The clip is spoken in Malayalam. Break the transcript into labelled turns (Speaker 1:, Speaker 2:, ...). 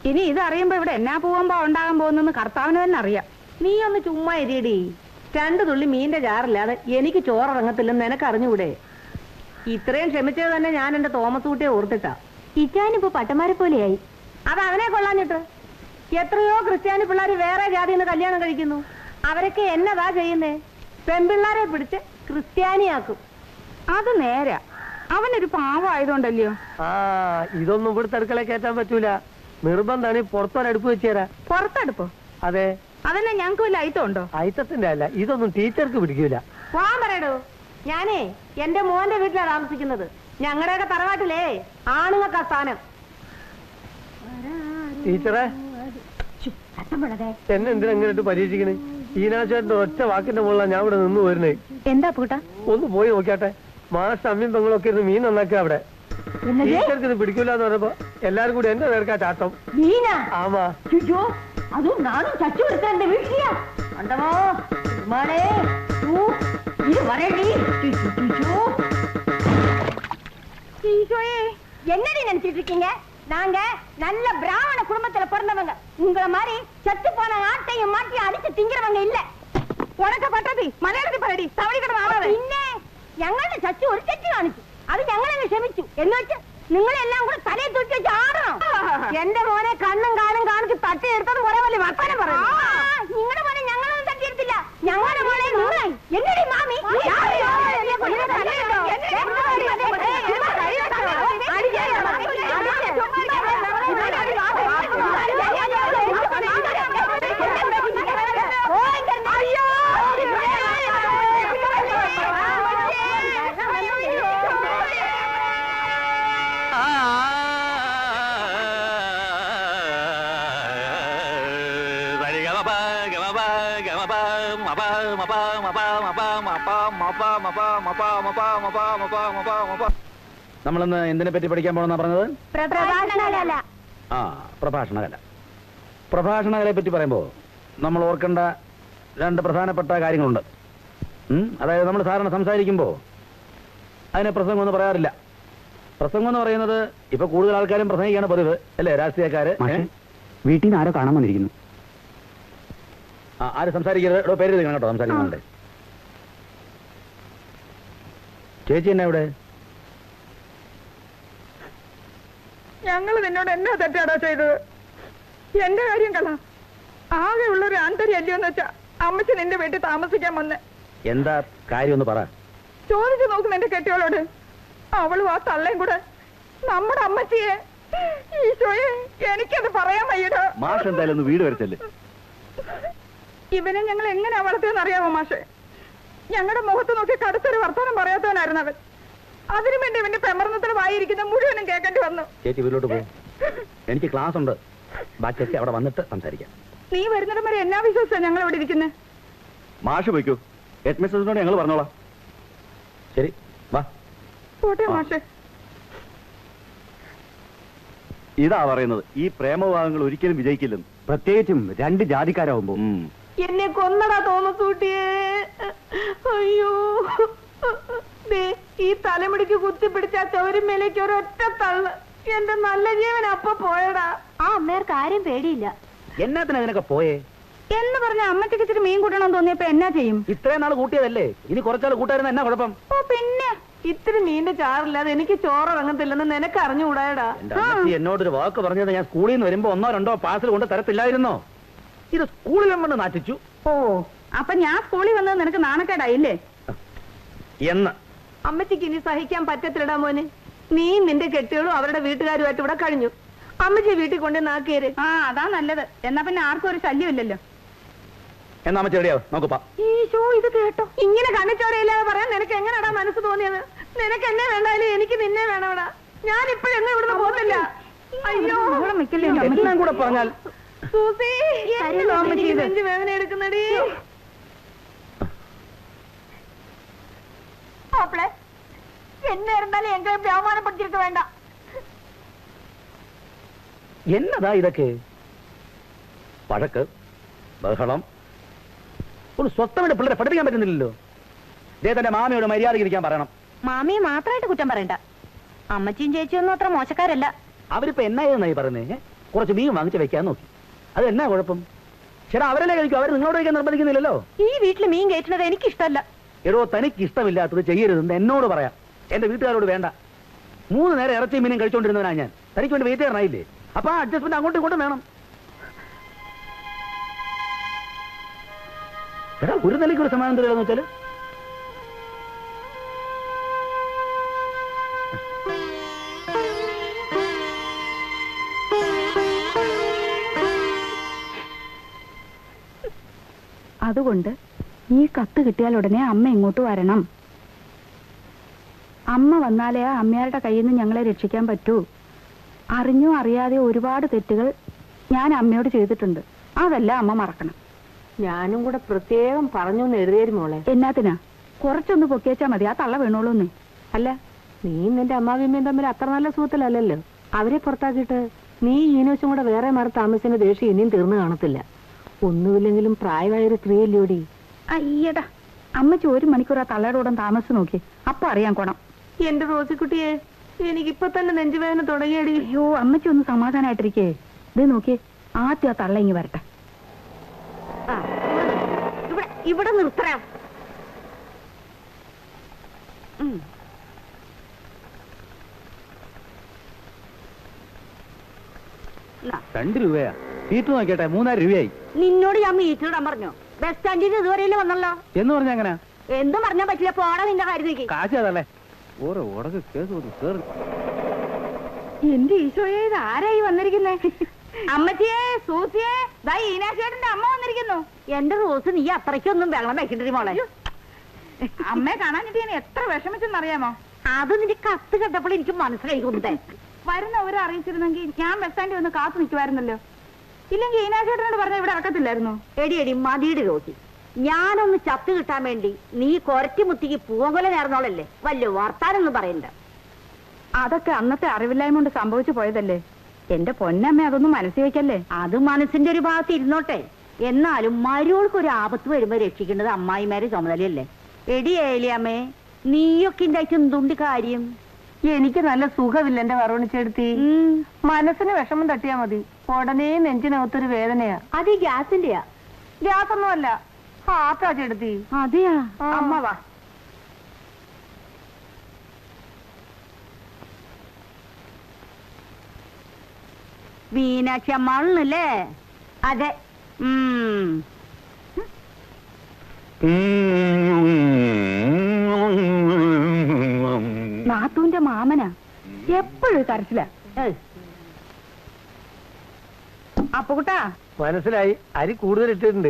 Speaker 1: ഇനി ഇതറിയുമ്പോ ഇവിടെ എന്നാ പൂവമ്പോ ഉണ്ടാകാൻ പോകുന്നെന്ന് കർത്താവിന് തന്നെ അറിയാം
Speaker 2: നീ ഒന്ന് ചുമ്മാ ഇരിയടി രണ്ടു തുള്ളി മീന്റെ ചാറില്ലാതെ എനിക്ക് ചോറിറങ്ങത്തില്ലെന്ന് നിനക്ക് അറിഞ്ഞൂടെ ഇത്രയും ക്ഷമിച്ചത് തന്നെ ഞാൻ എന്റെ തോമസ് കുട്ടിയെ ഓർത്തിട്ടാ
Speaker 1: ഇറ്റാനിപ്പോ പട്ടമാരെ പോലെയായി
Speaker 2: അത് അവനെ കൊള്ളാഞ്ഞിട്ട് എത്രയോ ക്രിസ്ത്യാനി പിള്ളേർ വേറെ ജാതിയിൽ നിന്ന് കല്യാണം കഴിക്കുന്നു അവരൊക്കെ എന്നതാ ചെയ്യുന്നേ പെൺപിള്ളാരെ പിടിച്ച് ക്രിസ്ത്യാനിയാക്കും
Speaker 1: അത് നേരാ അവനൊരു പാവമായതുകൊണ്ടല്ലയോ
Speaker 3: ആ ഇതൊന്നും ഇവിടുത്തെ അടുക്കള കയറ്റാൻ പറ്റൂല നിർബന്ധാണ് പുറത്തൊരടുപ്പ് വെച്ച് തരാം
Speaker 1: പുറത്തെടുപ്പോ
Speaker 3: അതെ
Speaker 1: അതന്നെ ഞങ്ങക്ക് വല്ല ഐറ്റം ഉണ്ടോ
Speaker 3: അയിത്തത്തിന്റെ അല്ല ഇതൊന്നും ടീച്ചർക്ക് പിടിക്കൂല
Speaker 2: പോവാൻ പറയടോ ഞാനേ എന്റെ മോന്റെ വീട്ടിലാ താമസിക്കുന്നത് ഞങ്ങളുടെയൊക്കെ തറവാട്ടിലേ ആണുങ്ങൾക്കാ സ്ഥാനം
Speaker 3: ടീച്ചറെ എന്നെ എന്തിനാ ഇങ്ങനെ പരീക്ഷിക്കണേ ഈനാശേട്ടന്റെ ഒറ്റ വാക്കിന്റെ മുകളിലാണ് ഞാൻ ഇവിടെ നിന്ന് പോരുന്നേ
Speaker 1: എന്താ പൂട്ട
Speaker 3: ഒന്ന് പോയി നോക്കിയാട്ടെ മാഷ അമ്മയും പെങ്ങളൊക്കെ ഇരുന്ന് മീൻ നന്നാക്കുക അവിടെ ടീച്ചർക്ക് ഇത് പിടിക്കൂല എന്ന് പറഞ്ഞപ്പോ എല്ലാരും കൂടി എന്റെ നേർക്കാ ചാട്ടം
Speaker 2: നീനാ
Speaker 3: ആമാ
Speaker 2: അയ്യോ അതും നാനും ചച്ചു എടുക്കാൻ എന്റെ വീട്ടിലാ കണ്ടമോ മാളേ ഇത് വരണ്ടി என்னடி நினைச்சிட்டு இருக்கீங்க நாங்க நல்ல பிராமண குடும்பத்துல பிறந்தவங்க உங்களை மாதிரி செத்து போன ஆட்டையும் மாட்டி அடிச்சு திங்கிறவங்க இல்ல
Speaker 1: ഉണക്ക പട്ടതി മലയാളത്തിൽ പറയടി തവണ കിടന്ന്
Speaker 2: പിന്നെ ഞങ്ങളുടെ ചച്ചു ഒരു തെറ്റ് കാണിച്ചു അത് ഞങ്ങളങ്ങ് ക്ഷമിച്ചു എന്ന് വെച്ച് നിങ്ങളെല്ലാം കൂടെ തലയെ തൂക്കി വെച്ച് ആടണം എന്റെ മോനെ കണ്ണും കാലും കാണിച്ച് തട്ടിയെടുത്തത് ഒരേ പോലെ വർത്തമാനം പറയും നിങ്ങളുടെ മോനെ ഞങ്ങളൊന്നും തട്ടിയെടുത്തില്ല ഞങ്ങളുടെ മോനെ നിങ്ങൾ എന്നടി മാമി
Speaker 4: നമ്മളിന്ന് എന്തിനെ പറ്റി പഠിക്കാൻ പോണെന്നാ പറഞ്ഞത്
Speaker 2: പ്രഭാഷണകല
Speaker 4: ആ പ്രഭാഷണകല പ്രഭാഷണകലയെ പറ്റി പറയുമ്പോൾ നമ്മൾ ഓർക്കേണ്ട രണ്ട് പ്രധാനപ്പെട്ട കാര്യങ്ങളുണ്ട് ഉം? അതായത് നമ്മൾ സാധാരണ സംസാരിക്കുമ്പോൾ അതിനെ പ്രസംഗം എന്ന് പറയാറില്ല പ്രസംഗം എന്ന് പറയുന്നത് ഇപ്പൊ കൂടുതൽ ആൾക്കാരും പ്രസംഗിക്കാണ് പതിവ് അല്ലേ രാഷ്ട്രീയക്കാര് ഏ?
Speaker 5: വീട്ടിൽ നിന്ന് ആരോ കാണാൻ വന്നിരിക്കുന്നു
Speaker 4: ആ, ആരും സംസാരിക്കരുത് ഇവിടെ പേര് എഴുതിക്കണം കേട്ടോ സംസാരിക്കുന്നുണ്ട് ചേച്ചി എന്നാ ഇവിടെ
Speaker 1: ഞങ്ങൾ നിന്നോട് എന്നാ തെറ്റാടാ ചെയ്തത് എന്റെ കാര്യം കള ആകെ ഉള്ളൊരു ആന്തര്യം അല്ലയോന്ന് വെച്ചാ അമ്മച്ചി നിന്റെ വീട്ടിൽ താമസിക്കാൻ വന്ന്
Speaker 4: എന്താ കാര്യം ഒന്ന് പറ
Speaker 1: ചോദിച്ചു നോക്കും എന്റെ കെട്ടിയോളോട് അവളും ആ തള്ളയും കൂടെ നമ്മുടെ അമ്മച്ചിയെ ഈശോയെ എനിക്കത് പറയാൻ വയ്യടോ
Speaker 4: മാഷ് എന്തായാലും ഒന്ന് വീട് വരച്ചല്ലേ
Speaker 1: ഇവനെ ഞങ്ങൾ എങ്ങനെ വളർത്തിയെന്ന് അറിയാമോ മാഷെ ഞങ്ങളുടെ മുഖത്ത് നോക്കി കടുത്തൊരു വർത്തമാനം പറയാത്തവനായിരുന്നു അവൻ അതിനു വേണ്ടി ഇവന്റെ പെമർന്നത്തിൽ വായിരിക്കുന്ന മുഴുവനും കേൾക്കേണ്ടി വന്നു
Speaker 4: ചേച്ചി വീട്ടിലോട്ട് പോകും എനിക്ക് ക്ലാസ് ഉണ്ട് ബാക്കിയൊക്കെ അവിടെ വന്നിട്ട് സംസാരിക്കാം
Speaker 1: നീ വരുന്നിടം വരെ എന്നാ വിശ്വസിച്ചാ ഞങ്ങൾ ഇവിടെ ഇരിക്കുന്നത്
Speaker 4: മാഷ് പോയിക്കോ ഹെഡ് മിസ്റ്റേഴ്സിനോട് ഞങ്ങൾ പറഞ്ഞോളാം ശരി വാ
Speaker 1: പോട്ടെ
Speaker 4: ആ.
Speaker 1: മാഷെ
Speaker 4: ഇതാ പറയുന്നത് ഈ പ്രേമവിവാഹങ്ങൾ ഒരിക്കലും വിജയിക്കില്ലെന്ന്
Speaker 5: പ്രത്യേകിച്ചും രണ്ട് ജാതിക്കാരാവുമ്പോ
Speaker 4: ഉം.
Speaker 2: എന്നെ കൊന്നടാ തോമസ് കുട്ടിയെ അയ്യോ ദേ, ഈ തലമുടിക്ക് കുത്തിപ്പിടിച്ച ചൗരമേലേക്ക് ഒരൊറ്റ തള്ള് എന്റെ നല്ല ജീവൻ അപ്പൊ പോയടാ
Speaker 1: ആ അമ്മേർക്ക് ആരും പേടിയില്ല
Speaker 4: എന്നാത്തിനാ ഇതിനൊക്കെ പോയേ
Speaker 1: എന്ന് പറഞ്ഞ അമ്മച്ചിക്ക് ഇച്ചിരി മീൻ കൂട്ടണം തോന്നിയപ്പോ എന്നാ ചെയ്യും
Speaker 4: ഇത്രയും നാൾ കൂട്ടിയതല്ലേ ഇനി കുറച്ചാൾ കൂട്ടായിരുന്ന എന്നാ കുഴപ്പം
Speaker 2: ഓ പിന്നെ ഇത്തിരി മീന്റെ ചാറില്ലാതെ എനിക്ക് ചോറിറങ്ങത്തില്ലെന്ന് നിനക്ക് അറിഞ്ഞുകൂടായടാ
Speaker 4: എന്റെ അമ്മച്ചി എന്നോടൊരു വാക്ക് പറഞ്ഞത് ഞാൻ സ്കൂളിൽ നിന്ന് വരുമ്പോ ഒന്നോ രണ്ടോ പാഴ്സൽ കൊണ്ട് തരത്തില്ലായിരുന്നോ ഇത് സ്കൂളിലും കൊണ്ട് നാട്ടിച്ചു
Speaker 1: ഓ അപ്പൊ ഞാൻ സ്കൂളിൽ വന്നത് നിനക്ക് നാണക്കേടായില്ലേ
Speaker 4: എന്ന്
Speaker 2: അമ്മച്ചിക്ക് ഇനി സഹിക്കാൻ പറ്റത്തില്ലടാ മോനെ നീ നിന്റെ കെട്ടികളും അവരുടെ വീട്ടുകാരുമായിട്ട് ഇവിടെ കഴിഞ്ഞു അമ്മച്ചി വീട്ടിൽ കൊണ്ട് നാക്കിയേര്
Speaker 1: ആ അതാ നല്ലത് എന്നാ പിന്നെ ആർക്കും ഒരു ശല്യമില്ലല്ലോ
Speaker 4: എന്നാ അമ്മച്ചി എവിടെയാവും നോക്കുപ്പാ
Speaker 2: ഈശോ ഇത് കേട്ടോ ഇങ്ങനെ കണ്ണിച്ചോരയില്ലാതെ പറയാൻ നിനക്ക് എങ്ങനെയാടാ മനസ്സ് തോന്നിയത് നിനക്ക് എന്നെ വേണ്ടായാലും എനിക്ക് നിന്നെ വേണവടാ ഞാൻ ഇപ്പോഴെങ്ങും ഇവിടുന്ന് പോകത്തില്ല അയ്യോ
Speaker 1: ബഹളം വെക്കല്ലേ എന്റെ അമ്മച്ചി.
Speaker 4: എല്ലാം കൂടെ പറഞ്ഞാൽ
Speaker 2: സൂസി
Speaker 1: കരയുന്നു അമ്മച്ചി ഇത്.
Speaker 2: നെഞ്ച് വേദന എടുക്കുന്നടി മാപ്പിളെ என்ன இருந்தாலும் எங்களை இப்படி அவமானப்படுத்திருக்க வேண்டாம்
Speaker 4: എന്നതാ ഇതൊക്കെ വഴക്ക് ബഹളം ഒരു സ്വസ്ഥമായിട്ട് പിള്ളേരെ പഠിപ്പിക്കാൻ പറ്റുന്നില്ലല്ലോ ഇദ്ദേഹത്തിന്റെ മാമിയോട് മര്യാദ ഇരിക്കാൻ പറയണം
Speaker 1: മാമിയെ മാത്രമായിട്ട് കുറ്റം പറയണ്ട അമ്മച്ചിയും ചേച്ചിയൊന്നും അത്ര മോശക്കാരല്ല
Speaker 4: അവരിപ്പോ എന്നായിരുന്നായി പറയുന്നേ ഏ? കുറച്ച് മീൻ വാങ്ങിച്ച് വെക്കാൻ നോക്കി അത് എന്നാ കുഴപ്പം ചേട്ടാ അവരല്ലേ കഴിക്കും അവർ നിങ്ങളോട് കഴിക്കാൻ നിർബന്ധിക്കുന്നില്ലല്ലോ
Speaker 2: ഈ വീട്ടിൽ മീൻ കയറ്റുന്നത് എനിക്കിഷ്ടല്ല
Speaker 4: എടോ തനിക്ക് ഇഷ്ടമില്ലാത്തത് ചെയ്യരുതെന്ന് എന്നോട് പറയാം എന്റെ വീട്ടുകാരോട് വേണ്ട മൂന്ന് നേരം ഇറച്ചി മീനും കഴിച്ചോണ്ടിരുന്നവനാ ഞാൻ തനിക്ക് വേണ്ടി വെയിറ്റ് ചെയ്യാനായില്ലേ അപ്പൊ ആ അഡ്ജസ്റ്റ്മെന്റ് അങ്ങോട്ടും ഇങ്ങോട്ടും വേണം എടാ ഒരു നിലയ്ക്ക് ഒരു സമാധാനം തരില്ലെന്ന് വെച്ചാല്
Speaker 1: അതുകൊണ്ട് ഈ കത്ത് കിട്ടിയാൽ ഉടനെ അമ്മ ഇങ്ങോട്ട് വരണം അമ്മ വന്നാലേ ആ അമ്മയാരുടെ കയ്യിൽ നിന്ന് ഞങ്ങളെ രക്ഷിക്കാൻ പറ്റൂ അറിഞ്ഞോ അറിയാതെ ഒരുപാട് തെറ്റുകൾ ഞാൻ അമ്മയോട് ചെയ്തിട്ടുണ്ട് അതെല്ലാം അമ്മ മറക്കണം
Speaker 2: ഞാനും കൂടെ പ്രത്യേകം പറഞ്ഞു എന്ന് എഴുതിയത് മോളെ
Speaker 1: എന്നാത്തിനാ കുറച്ചൊന്ന് പൊക്കിയച്ചാ മതി ആ തള്ള വീണോളൂന്ന്
Speaker 2: അല്ല നീ നിന്റെ അമ്മാവിമ്മയും തമ്മിൽ അത്ര നല്ല സുഹൃത്തിലല്ലല്ലോ അവരെ പുറത്താക്കിയിട്ട് നീ ഈനോച്ചും കൂടെ വേറെ മാറി താമസിന്റെ ദേഷ്യം ഇനിയും തീർന്നു കാണത്തില്ല ഒന്നുമില്ലെങ്കിലും പ്രായമായൊരു സ്ത്രീയല്ലോടി
Speaker 1: അയ്യടാ അമ്മച്ചി ഒരു മണിക്കൂർ ആ തള്ളയുടെ കൂടെ താമസിച്ച് നോക്കി അപ്പൊ അറിയാൻ കോണം
Speaker 2: എന്റെ റോസിക്കുട്ടിയെ എനിക്കിപ്പൊ തന്നെ നെഞ്ചുവേദന തുടങ്ങിയടി
Speaker 1: അയ്യോ അമ്മച്ചി ഒന്ന് സമാധാനായിട്ടിരിക്കേ ഇത് നോക്കി ആദ്യം ആ തള്ള ഇങ്ങി വരട്ടെ
Speaker 2: ഇവിടെ ഇവിടെ നിർത്തണം
Speaker 4: രണ്ട് രൂപയാ സീറ്റ് നോക്കിയട്ടെ മൂന്നായിരം രൂപയായി
Speaker 2: നിന്നോട് ഞാൻ മീറ്റിടാൻ പറഞ്ഞു ബസ് സ്റ്റാൻഡിൽ ഇതുവരെയില് വന്നല്ലോ
Speaker 4: എന്ന് പറഞ്ഞ അങ്ങനെ
Speaker 2: എന്തും പറഞ്ഞാൻ പറ്റില്ല പോടാ നിന്റെ കാര്യത്തേക്ക്
Speaker 4: കാശ് അതല്ലേ ഓരോ ഉടക്ക് കേസ് കൊടുത്ത് കേറി
Speaker 1: എന്റെ ഈശോയെ ഇത് ആരായി വന്നിരിക്കുന്നേ അമ്മച്ചിയെ സൂസിയെ ദാ ഈനാശേട്ടന്റെ അമ്മ വന്നിരിക്കുന്നു
Speaker 2: എന്റെ റോസ് നീ അത്രയ്ക്കൊന്നും വെള്ളം വെക്കണ്ടേ മോളെ
Speaker 1: അമ്മയെ കാണാനിട്ട് ഞാൻ എത്ര വിഷമിച്ചെന്നറിയാമോ
Speaker 2: അത് നിന്റെ കത്ത് കണ്ടപ്പോൾ എനിക്ക് മനസ്സിലായി കുന്തേ
Speaker 1: വരുന്ന ഒരു അറിയിച്ചിരുന്നെങ്കിൽ ഞാൻ ബസ് സ്റ്റാൻഡിൽ വന്ന് കാത്തു നിൽക്കുമായിരുന്നല്ലോ ഇല്ലെങ്കിൽ ഈനാശേട്ടനോട് പറഞ്ഞ ഇവിടെ ഇറക്കത്തില്ലായിരുന്നു
Speaker 2: എടി എടി മതിയുടെ റോസി ഞാനൊന്ന് ചത്ത് കിട്ടാൻ വേണ്ടി നീ കൊരറ്റി മുത്തിക്ക് പൂവങ്കൊല നേർന്നോളല്ലേ വല്ല വർത്താനൊന്നും പറയണ്ട
Speaker 1: അതൊക്കെ അന്നത്തെ അറിവില്ലായ്മ കൊണ്ട് സംഭവിച്ചു പോയതല്ലേ എന്റെ പൊന്നമ്മ അതൊന്നും മനസ്സിൽ വെക്കല്ലേ
Speaker 2: അത് മനസ്സിന്റെ ഒരു ഭാഗത്ത് ഇരുന്നോട്ടെ എന്നാലും മരുവൾക്ക് ഒരു ആപത്ത് വരുമ്പോ രക്ഷിക്കേണ്ടത് അമ്മായിമാരെ ചുമതലയല്ലേ എടി ഏലിയമ്മേ നീയൊക്കെ ഉണ്ടായിട്ട് എന്തുണ്ട് കാര്യം
Speaker 6: എനിക്ക് നല്ല സുഖമില്ല എന്റെ വറുണിച്ചെടുത്തി
Speaker 2: ഉം,
Speaker 6: മനസ്സിന് വിഷമം തട്ടിയാ മതി ഉടനെ നെഞ്ചിനകത്തൊരു വേദനയാ
Speaker 2: അത് ഈ ഗ്യാസിന്റെയാ
Speaker 6: ഗ്യാസ് ഒന്നുമല്ല ഹാർട്ടാ ചെടുത്തി
Speaker 1: അതെയാ
Speaker 6: ആ.
Speaker 1: അമ്മ വാ
Speaker 2: മീനാക്ഷി അമ്മാളല്ലേ അതെ ഉം
Speaker 1: നാത്തൂന്റെ മാമനാ എപ്പോഴും കരച്ചില
Speaker 2: ഏയ്,
Speaker 1: അപ്പൊ കുട്ടാ
Speaker 3: മനസ്സിലായി അരി കൂടുതൽ ഇട്ടിട്ടുണ്ട്